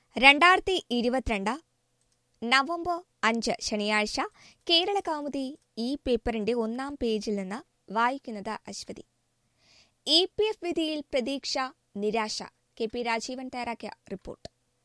രണ്ടായിരത്തി ഇരുപത്തിരണ്ട് നവംബർ അഞ്ച് ശനിയാഴ്ച കേരള കൗമുദി ഈ പേപ്പറിന്റെ ഒന്നാം പേജിൽ നിന്ന് വായിക്കുന്നത് അശ്വതി ഇ പി എഫ് വിധിയിൽ പ്രതീക്ഷ നിരാശ കെ പി രാജീവൻ തയ്യാറാക്കിയ റിപ്പോർട്ട്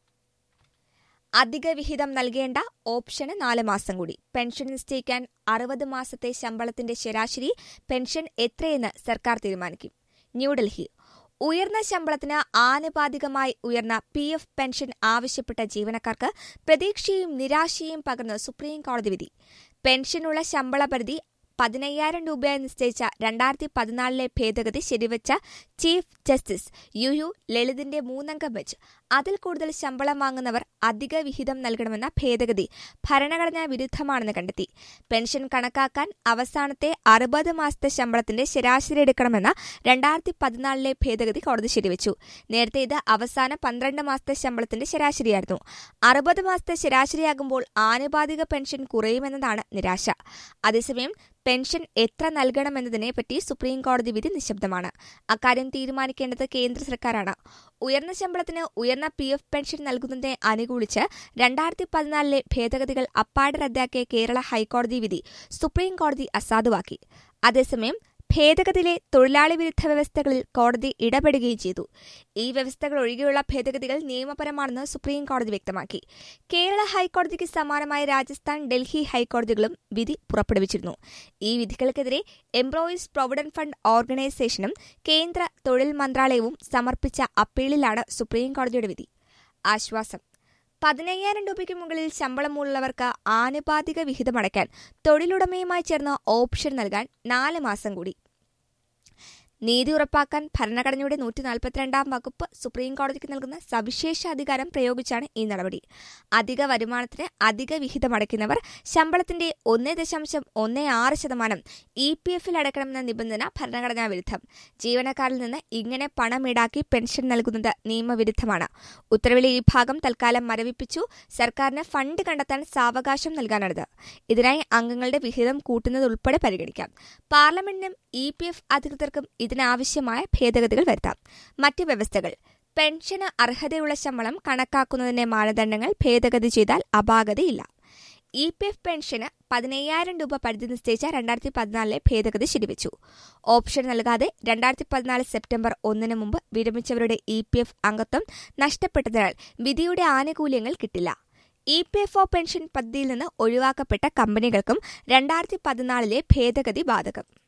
അധിക വിഹിതം നൽകേണ്ട ഓപ്ഷന് നാല് മാസം കൂടി പെൻഷൻ നിശ്ചയിക്കാൻ അറുപത് മാസത്തെ ശമ്പളത്തിന്റെ ശരാശരി പെൻഷൻ എത്രയെന്ന് സർക്കാർ തീരുമാനിക്കും ന്യൂഡൽഹി ഉയർന്ന ശമ്പളത്തിന് ആനുപാതികമായി ഉയർന്ന പി എഫ് പെൻഷൻ ആവശ്യപ്പെട്ട ജീവനക്കാർക്ക് പ്രതീക്ഷയും നിരാശയും പകർന്ന് സുപ്രീം കോടതി വിധി പെൻഷനുള്ള ശമ്പള പരിധി പതിനയ്യായിരം രൂപയായി നിശ്ചയിച്ച രണ്ടായിരത്തി പതിനാലിലെ ഭേദഗതി ശരിവച്ച ചീഫ് ജസ്റ്റിസ് യു യു ലളിതിന്റെ മൂന്നംഗ ബെഞ്ച് അതിൽ കൂടുതൽ ശമ്പളം വാങ്ങുന്നവർ അധിക വിഹിതം നൽകണമെന്ന ഭേദഗതി ഭരണഘടനാ വിരുദ്ധമാണെന്ന് കണ്ടെത്തി പെൻഷൻ കണക്കാക്കാൻ അവസാനത്തെ അറുപത് മാസത്തെ ശമ്പളത്തിന്റെ ശരാശരി എടുക്കണമെന്ന രണ്ടായിരത്തി പതിനാലിലെ ഭേദഗതി കോടതി ശരിവച്ചു നേരത്തെ ഇത് അവസാന പന്ത്രണ്ട് മാസത്തെ ശമ്പളത്തിന്റെ ശരാശരിയായിരുന്നു അറുപത് മാസത്തെ ശരാശരിയാകുമ്പോൾ ആനുപാതിക പെൻഷൻ കുറയുമെന്നതാണ് നിരാശ അതേസമയം പെൻഷൻ എത്ര നൽകണമെന്നതിനെപ്പറ്റി സുപ്രീം കോടതി വിധി നിശബ്ദമാണ് അക്കാര്യം തീരുമാനിക്കേണ്ടത് കേന്ദ്ര സർക്കാരാണ് ഉയർന്ന ശമ്പളത്തിന് ഉയർന്ന പി എഫ് പെൻഷൻ നൽകുന്നതിനെ അനുകൂലിച്ച് രണ്ടായിരത്തി പതിനാലിലെ ഭേദഗതികൾ അപ്പാടെ റദ്ദാക്കിയ കേരള ഹൈക്കോടതി വിധി സുപ്രീം കോടതി അസാധുവാക്കി അതേസമയം ഭേദഗതിയിലെ തൊഴിലാളി വിരുദ്ധ വ്യവസ്ഥകളിൽ കോടതി ഇടപെടുകയും ചെയ്തു ഈ വ്യവസ്ഥകൾ ഒഴികെയുള്ള ഭേദഗതികൾ നിയമപരമാണെന്ന് സുപ്രീം കോടതി വ്യക്തമാക്കി കേരള ഹൈക്കോടതിക്ക് സമാനമായ രാജസ്ഥാൻ ഡൽഹി ഹൈക്കോടതികളും വിധി പുറപ്പെടുവിച്ചിരുന്നു ഈ വിധികൾക്കെതിരെ എംപ്ലോയീസ് പ്രൊവിഡന്റ് ഫണ്ട് ഓർഗനൈസേഷനും കേന്ദ്ര തൊഴിൽ മന്ത്രാലയവും സമർപ്പിച്ച അപ്പീലിലാണ് സുപ്രീം കോടതിയുടെ വിധി ആശ്വാസം പതിനയ്യായിരം രൂപയ്ക്ക് മുകളിൽ ശമ്പളമുള്ളവർക്ക് ആനുപാതിക വിഹിതമടയ്ക്കാൻ തൊഴിലുടമയുമായി ചേർന്ന് ഓപ്ഷൻ നൽകാൻ നാല് മാസം കൂടി നീതി ഉറപ്പാക്കാൻ ഭരണഘടനയുടെ നൂറ്റി നാൽപ്പത്തിരണ്ടാം വകുപ്പ് സുപ്രീം കോടതിക്ക് നൽകുന്ന സവിശേഷ അധികാരം പ്രയോഗിച്ചാണ് ഈ നടപടി അധിക വരുമാനത്തിന് അധിക വിഹിതമടയ്ക്കുന്നവർ ശമ്പളത്തിന്റെ ഒന്നേ ദശാംശം ഒന്നേ ആറ് ശതമാനം ഇ പി എഫിൽ അടയ്ക്കണമെന്ന നിബന്ധന ഭരണഘടനാ വിരുദ്ധം ജീവനക്കാരിൽ നിന്ന് ഇങ്ങനെ പണം ഈടാക്കി പെൻഷൻ നൽകുന്നത് നിയമവിരുദ്ധമാണ് ഉത്തരവിലെ ഈ ഭാഗം തൽക്കാലം മരവിപ്പിച്ചു സർക്കാരിന് ഫണ്ട് കണ്ടെത്താൻ സാവകാശം നൽകാനാണിത് ഇതിനായി അംഗങ്ങളുടെ വിഹിതം കൂട്ടുന്നതുൾപ്പെടെ പരിഗണിക്കാം പാർലമെന്റിനും ഇ പി എഫ് അധികൃതർക്കും ഇതിനാവശ്യമായ ഭേദഗതികൾ വരുത്താം മറ്റ് വ്യവസ്ഥകൾ പെൻഷന് അർഹതയുള്ള ശമ്പളം കണക്കാക്കുന്നതിന്റെ മാനദണ്ഡങ്ങൾ ഭേദഗതി ചെയ്താൽ അപാകതയില്ല ഇ പി എഫ് പെൻഷന് പതിനയ്യായിരം രൂപ പരിധി നിശ്ചയിച്ച രണ്ടായിരത്തി പതിനാലിലെ ഭേദഗതി ശരിവച്ചു ഓപ്ഷൻ നൽകാതെ രണ്ടായിരത്തി പതിനാല് സെപ്റ്റംബർ ഒന്നിന് മുമ്പ് വിരമിച്ചവരുടെ ഇ പി എഫ് അംഗത്വം നഷ്ടപ്പെട്ടതിനാൽ വിധിയുടെ ആനുകൂല്യങ്ങൾ കിട്ടില്ല E P F O pension പദ്ധതിയിൽ നിന്ന് ഒഴിവാക്കപ്പെട്ട കമ്പനികൾക്കും രണ്ടായിരത്തി പതിനാലിലെ ഭേദഗതി ബാധകം